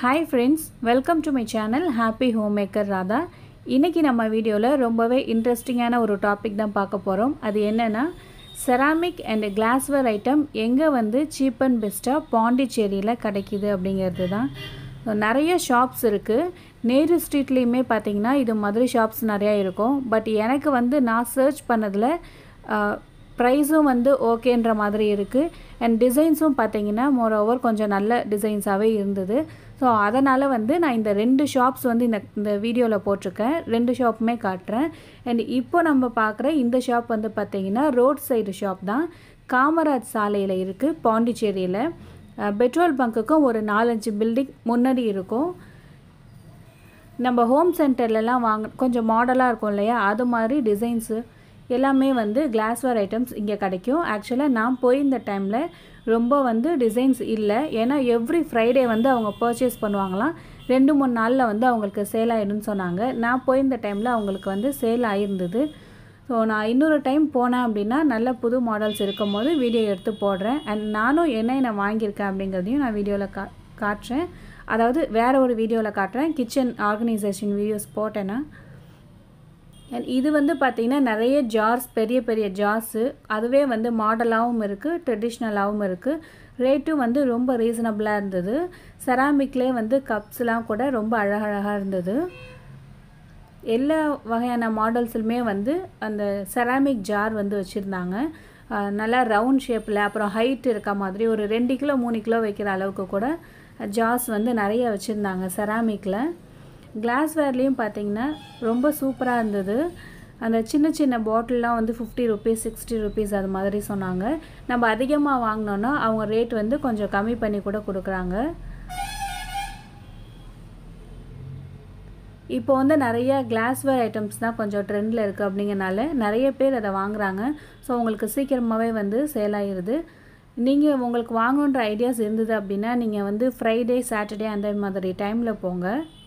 hi friends welcome to my channel happy home maker Radha இன்றைக்கி நம்ம வீடியோவில் ரொம்பவே இன்ட்ரெஸ்டிங்கான ஒரு டாபிக் தான் பார்க்க போகிறோம் அது என்னென்னா செராமிக் அண்ட் கிளாஸ்வேர் ஐட்டம் எங்கே வந்து சீப் அண்ட் பெஸ்ட்டாக பாண்டிச்சேரியில் கிடைக்கிது அப்படிங்கிறது தான் நிறைய ஷாப்ஸ் இருக்குது நேரு ஸ்ட்ரீட்லேயுமே பார்த்தீங்கன்னா இது மாதிரி ஷாப்ஸ் நிறையா இருக்கும் பட் எனக்கு வந்து நான் சர்ச் பண்ணதில் ப்ரைஸும் வந்து ஓகேன்ற மாதிரி இருக்குது அண்ட் டிசைன்ஸும் பார்த்தீங்கன்னா மோர் ஓவர் கொஞ்சம் நல்ல டிசைன்ஸாகவே இருந்தது ஸோ அதனால் வந்து நான் இந்த ரெண்டு ஷாப்ஸ் வந்து இந்த இந்த வீடியோவில் போட்டிருக்கேன் ரெண்டு ஷாப்புமே காட்டுறேன் அண்ட் இப்போ நம்ம பார்க்குற இந்த ஷாப் வந்து பார்த்திங்கன்னா ரோட் சைடு ஷாப் தான் காமராஜ் சாலையில் இருக்குது பாண்டிச்சேரியில் பெட்ரோல் பங்க்குக்கும் ஒரு நாலஞ்சு பில்டிங் முன்னாடி இருக்கும் நம்ம ஹோம் சென்டர்லலாம் வாங்க கொஞ்சம் மாடலாக இருக்கும் இல்லையா அது மாதிரி டிசைன்ஸு எல்லாமே வந்து கிளாஸ்வேர் ஐட்டம்ஸ் இங்கே கிடைக்கும் ஆக்சுவலாக நான் போயிருந்த டைமில் ரொம்ப வந்து டிசைன்ஸ் இல்லை ஏன்னா எவ்ரி ஃப்ரைடே வந்து அவங்க பர்ச்சேஸ் பண்ணுவாங்களாம் ரெண்டு மூணு நாளில் வந்து அவங்களுக்கு சேல் ஆகிடும்னு சொன்னாங்க நான் போயிருந்த டைமில் அவங்களுக்கு வந்து சேல் ஆகிருந்தது ஸோ நான் இன்னொரு டைம் போனேன் அப்படின்னா நல்ல புது மாடல்ஸ் இருக்கும் போது வீடியோ எடுத்து போடுறேன் அண்ட் நானும் என்ன என்ன வாங்கியிருக்கேன் அப்படிங்கிறதையும் நான் வீடியோவில் கா காட்டுறேன் அதாவது வேறு ஒரு வீடியோவில் காட்டுறேன் கிச்சன் ஆர்கனைசேஷன் வீடியோஸ் போட்டேன்னா அண்ட் இது வந்து பார்த்திங்கன்னா நிறைய ஜார்ஸ் பெரிய பெரிய ஜார்ஸு அதுவே வந்து மாடலாகவும் இருக்குது ட்ரெடிஷ்னலாகவும் இருக்குது ரேட்டும் வந்து ரொம்ப ரீசனபிளாக இருந்தது செராமிக்லேயே வந்து கப்ஸ்லாம் கூட ரொம்ப அழகழகாக இருந்தது எல்லா வகையான மாடல்ஸுலுமே வந்து அந்த செராமிக் ஜார் வந்து வச்சுருந்தாங்க நல்லா ரவுண்ட் ஷேப்பில் அப்புறம் ஹைட் இருக்க மாதிரி ஒரு ரெண்டு கிலோ மூணு கிலோ வைக்கிற அளவுக்கு கூட ஜார்ஸ் வந்து நிறைய வச்சுருந்தாங்க செராமிக்கில் கிளாஸ்வேர்லேயும் பார்த்தீங்கன்னா ரொம்ப சூப்பராக இருந்தது அந்த சின்ன சின்ன பாட்டில்லாம் வந்து ஃபிஃப்டி ருபீஸ் சிக்ஸ்டி ருபீஸ் அது மாதிரி சொன்னாங்க நம்ம அதிகமாக வாங்கினோன்னா அவங்க ரேட் வந்து கொஞ்சம் கம்மி பண்ணி கூட கொடுக்குறாங்க இப்போ வந்து நிறைய கிளாஸ்வேர் ஐட்டம்ஸ் தான் கொஞ்சம் ட்ரெண்டில் இருக்குது அப்படிங்கிறனால நிறைய பேர் அதை வாங்குகிறாங்க ஸோ உங்களுக்கு சீக்கிரமாகவே வந்து சேல் ஆகிடுது நீங்கள் உங்களுக்கு வாங்கணுன்ற ஐடியாஸ் இருந்தது அப்படின்னா நீங்கள் வந்து ஃப்ரைடே சாட்டர்டே அந்த மாதிரி டைமில் போங்க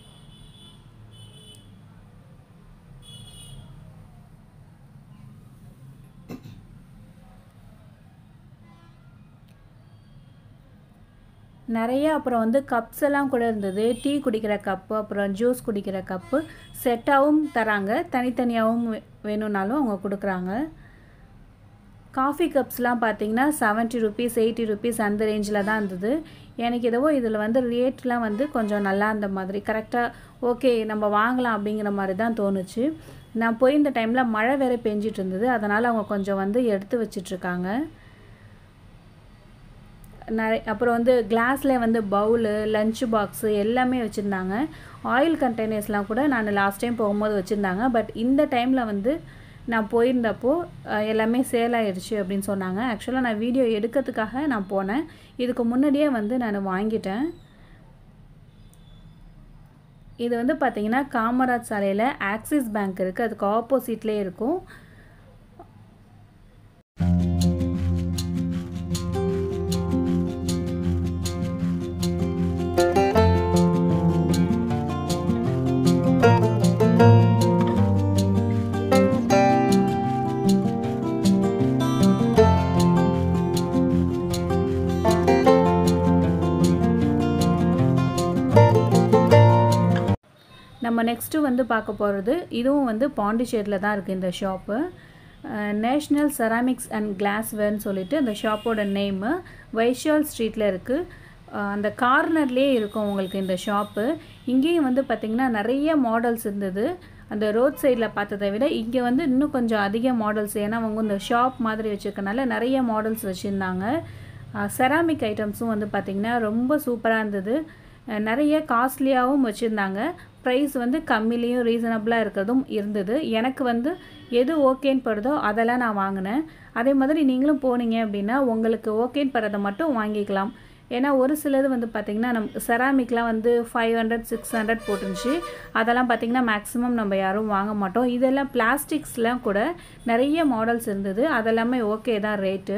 நிறைய அப்புறம் வந்து கப்ஸ் எல்லாம் கூட இருந்தது டீ குடிக்கிற கப்பு அப்புறம் ஜூஸ் குடிக்கிற கப்பு செட்டாகவும் தராங்க தனித்தனியாகவும் வேணும்னாலும் அவங்க கொடுக்குறாங்க காஃபி கப்ஸ்லாம் பார்த்தீங்கன்னா செவன்ட்டி ருபீஸ் எயிட்டி ருபீஸ் அந்த ரேஞ்சில் தான் இருந்தது எனக்கு எதவோ இதில் வந்து ரேட்லாம் வந்து கொஞ்சம் நல்லா இருந்த மாதிரி கரெக்டாக ஓகே நம்ம வாங்கலாம் அப்படிங்கிற மாதிரி தான் தோணுச்சு நான் போய் இந்த டைமில் மழை வேறு பெஞ்சிட்டு இருந்தது அதனால் அவங்க கொஞ்சம் வந்து எடுத்து வச்சிட்ருக்காங்க நிறைய அப்புறம் வந்து கிளாஸில் வந்து பவுலு லஞ்ச் பாக்ஸு எல்லாமே வச்சுருந்தாங்க ஆயில் கண்டெய்னர்ஸ்லாம் கூட நான் லாஸ்ட் டைம் போகும்போது வச்சுருந்தாங்க பட் இந்த டைமில் வந்து நான் போயிருந்தப்போ எல்லாமே சேல் ஆகிடுச்சு அப்படின்னு சொன்னாங்க ஆக்சுவலாக நான் வீடியோ எடுக்கிறதுக்காக நான் போனேன் இதுக்கு முன்னாடியே வந்து நான் வாங்கிட்டேன் இது வந்து பார்த்திங்கன்னா காமராஜ் சாலையில் ஆக்சிஸ் பேங்க் இருக்குது அதுக்கு ஆப்போசிட்லேயே இருக்கும் நம்ம நெக்ஸ்ட்டு வந்து பார்க்க போகிறது இதுவும் வந்து பாண்டிச்சேரியில் தான் இருக்குது இந்த ஷாப்பு நேஷ்னல் செராமிக்ஸ் அண்ட் கிளாஸ்வேர்னு சொல்லிட்டு அந்த ஷாப்போட நேமு வைஷால் ஸ்ட்ரீட்டில் இருக்குது அந்த கார்னர்லேயே இருக்கும் உங்களுக்கு இந்த ஷாப்பு இங்கேயும் வந்து பார்த்திங்கன்னா நிறைய மாடல்ஸ் இருந்தது அந்த ரோட் சைடில் பார்த்ததை விட இங்கே வந்து இன்னும் கொஞ்சம் அதிக மாடல்ஸ் ஏன்னா அவங்க இந்த ஷாப் மாதிரி வச்சுருக்கனால நிறைய மாடல்ஸ் வச்சுருந்தாங்க செராமிக் ஐட்டம்ஸும் வந்து பார்த்திங்கன்னா ரொம்ப சூப்பராக இருந்தது நிறைய காஸ்ட்லியாகவும் வச்சுருந்தாங்க ப்ரைஸ் வந்து கம்மிலையும் ரீசனபிளாக இருக்கிறதும் இருந்தது எனக்கு வந்து எது ஓகேன்னு படுதோ அதெல்லாம் நான் வாங்கினேன் அதே மாதிரி நீங்களும் போனீங்க அப்படின்னா உங்களுக்கு ஓகேன்னு படுறதை மட்டும் வாங்கிக்கலாம் ஏன்னா ஒரு சிலது வந்து பார்த்திங்கன்னா நம் செராமிக்லாம் வந்து ஃபைவ் ஹண்ட்ரட் சிக்ஸ் ஹண்ட்ரட் போட்டுருந்துச்சு அதெல்லாம் பார்த்திங்கன்னா மேக்ஸிமம் நம்ம யாரும் வாங்க மாட்டோம் இதெல்லாம் பிளாஸ்டிக்ஸ்லாம் கூட நிறைய மாடல்ஸ் இருந்தது அதெல்லாமே ஓகே தான் ரேட்டு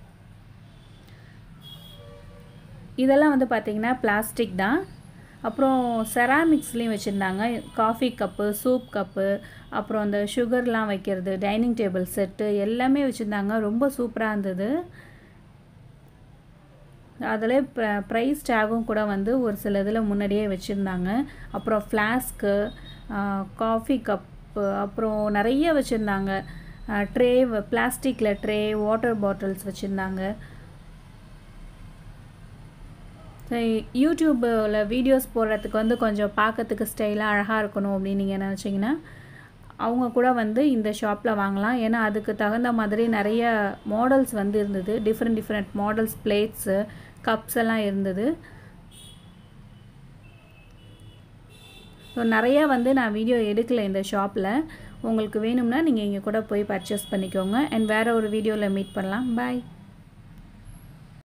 இதெல்லாம் வந்து பார்த்திங்கன்னா பிளாஸ்டிக் தான் அப்புறம் செராமிக்ஸ்லேயும் வச்சுருந்தாங்க காஃபி கப்பு சூப் கப்பு அப்புறம் அந்த சுகர்லாம் வைக்கிறது டைனிங் டேபிள் செட்டு எல்லாமே வச்சுருந்தாங்க ரொம்ப சூப்பராக இருந்தது அதில் ப்ரைஸ் டேகும் கூட வந்து ஒரு சில இதில் முன்னாடியே வச்சுருந்தாங்க அப்புறம் ஃப்ளாஸ்க்கு காஃபி கப்பு அப்புறம் நிறைய வச்சுருந்தாங்க ட்ரே பிளாஸ்டிக்கில் ட்ரே வாட்டர் பாட்டில்ஸ் வச்சுருந்தாங்க யூடியூப்பில் வீடியோஸ் போடுறதுக்கு வந்து கொஞ்சம் பார்க்கறதுக்கு ஸ்டைலாக அழகாக இருக்கணும் அப்படின்னு நீங்கள் நினச்சிங்கன்னா அவங்க கூட வந்து இந்த ஷாப்பில் வாங்கலாம் ஏன்னா அதுக்கு தகுந்த மாதிரி நிறைய மாடல்ஸ் வந்து இருந்தது different different models plates cups எல்லாம் இருந்தது ஸோ நிறையா வந்து நான் வீடியோ எடுக்கலை இந்த ஷாப்பில் உங்களுக்கு வேணும்னா நீங்கள் இங்கே கூட போய் பர்ச்சேஸ் பண்ணிக்கோங்க அண்ட் வேறு ஒரு வீடியோவில் மீட் பண்ணலாம் பாய்